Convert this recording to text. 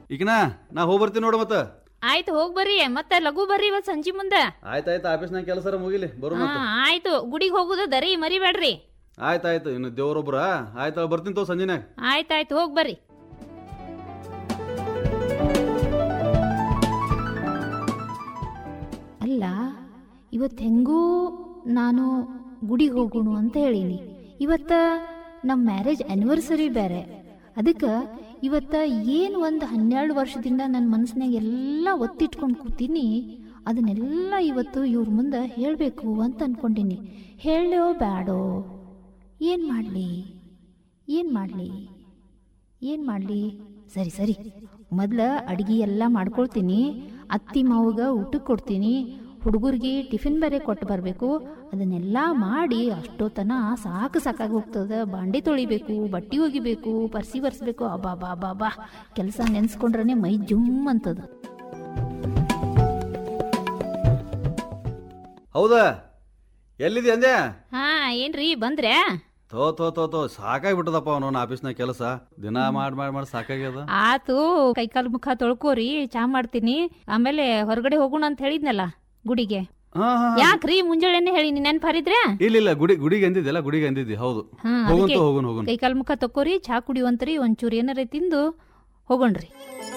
ಈಗಿನ ನಾ ಹೋಗಿ ಬರ್ತೀನಿ ನೋಡು ಮತ್ತ ಆಯ್ತು ಹೋಗ್ ಬರ್ರಿ ಮತ್ತೆ ಲಘು ಬರ್ರಿ ಇವತ್ ಸಂಜಿ ಮುಂದೆ ಆಯ್ತಾಯ್ತು ಆಫೀಸ್ನಾಗ ಕೆಲಸ ಮುಗಿಲಿ ಬರು ಹಾ ಮತ್ತ ಆಯ್ತು ಗುಡಿಗೆ ಹೋಗುದ ದರಿ ಮರಿಬೇಡ್ರಿ ಆಯ್ತಾಯ್ತು ಇನ್ನು ದೇವ್ರೊಬ್ರ ಆಯ್ತು ಬರ್ತೀನಿ ತೋ ಸಂಜೆನಾಗ ಆಯ್ತಾಯ್ತು ಹೋಗ್ ಬರ್ರಿ ಅಲ್ಲ ಇವತ್ತು ಹೆಂಗೂ ನಾನು ಗುಡಿಗೆ ಹೋಗೋಣ ಅಂತ ಹೇಳೀನಿ ಇವತ್ತ ನಮ್ಮ ಮ್ಯಾರೇಜ್ ಆ್ಯನಿವರ್ಸರಿ ಬೇರೆ ಅದಕ್ಕೆ ಇವತ್ತ ಏನು ಒಂದು ಹನ್ನೆರಡು ವರ್ಷದಿಂದ ನನ್ನ ಮನಸ್ಸಿನಾಗ ಎಲ್ಲ ಒತ್ತಿಟ್ಕೊಂಡು ಕೂತೀನಿ ಅದನ್ನೆಲ್ಲ ಇವತ್ತು ಇವ್ರ ಮುಂದೆ ಹೇಳಬೇಕು ಅಂತ ಅನ್ಕೊಂಡಿನಿ ಹೇಳೋ ಬ್ಯಾಡೋ ಏನು ಮಾಡಲಿ ಏನು ಮಾಡಲಿ ಏನು ಮಾಡಲಿ ಸರಿ ಸರಿ ಮೊದ್ಲ ಅಡ್ಗೆ ಎಲ್ಲ ಮಾಡ್ಕೊಳ್ತೀನಿ ಅತ್ತಿ ಮಾವಗ ಊಟಕ್ಕೆ ಕೊಡ್ತೀನಿ ಹುಡುಗರಿಗೆ ಟಿಫಿನ್ ಬೇರೆ ಕೊಟ್ಟು ಬರಬೇಕು ಅದನ್ನೆಲ್ಲ ಮಾಡಿ ಅಷ್ಟೊತ್ತನ ಸಾಕು ಸಾಕಾಗಿ ಹೋಗ್ತದ ಬಾಂಡೆ ತೊಳಿಬೇಕು ಬಟ್ಟೆ ಒಗಿಬೇಕು ಪರ್ಸಿ ಬರ್ಸ್ಬೇಕು ಅಬಾ ಬಾ ಬಾ ಬಾ ಕೆಲಸ ನೆನ್ಸ್ಕೊಂಡ್ರೆ ಮೈ ಜುಮ್ ಅಂತದ ಹೌದಾ ಎಲ್ಲಿದೆ ಅಂದೆ ಹಾ ಏನ್ರಿ ಬಂದ್ರೆ ತೋ ತೋ ತೋ ತೋ ಸಾಕಾಗ್ಬಿಟ್ಟದಪ್ಪ ಅವನು ಆಫೀಸ್ನಾಗ ಕೆಲಸ ದಿನ ಮಾಡಿ ಮಾಡಿ ಮಾಡಿ ಸಾಕಾಗ್ಯದ ಆತು ಕೈಕಾಲು ಮುಖ ತೊಳ್ಕೋರಿ ಚಾ ಮಾಡ್ತೀನಿ ಆಮೇಲೆ ಹೊರಗಡೆ ಹೋಗೋಣ ಅಂತ ಹೇಳಿದ್ನಲ್ಲ ಗುಡಿಗೆ ಹಾ ಹಾ ಯಾಕ್ರಿ ಮುಂಜಾಳೆನೆ ಹೇಳಿ ನೆನ್ಪಾರಿದ್ರೆ ಇಲ್ಲ ಇಲ್ಲ ಗುಡಿ ಗುಡಿಗೆ ಅಂದಿದ್ದೆಲ್ಲ ಗುಡಿಗೆ ಅಂದಿದ್ದಿ ಹೌದು ಹಾ, ಹೋಗುನ್ ಅದಕ್ಕೆ ತೋ ಹೋಗುನ್ ಹೋಗುನ್ ಕೈಕಾಲು ಮುಖ ತಕ್ಕೋರಿ ಚಾ ಕುಡಿಯುವಂತ್ರಿ ಒಂಚೂರು ಏನಾರ ತಿಂದು ಹೋಗೋಣ್ರಿ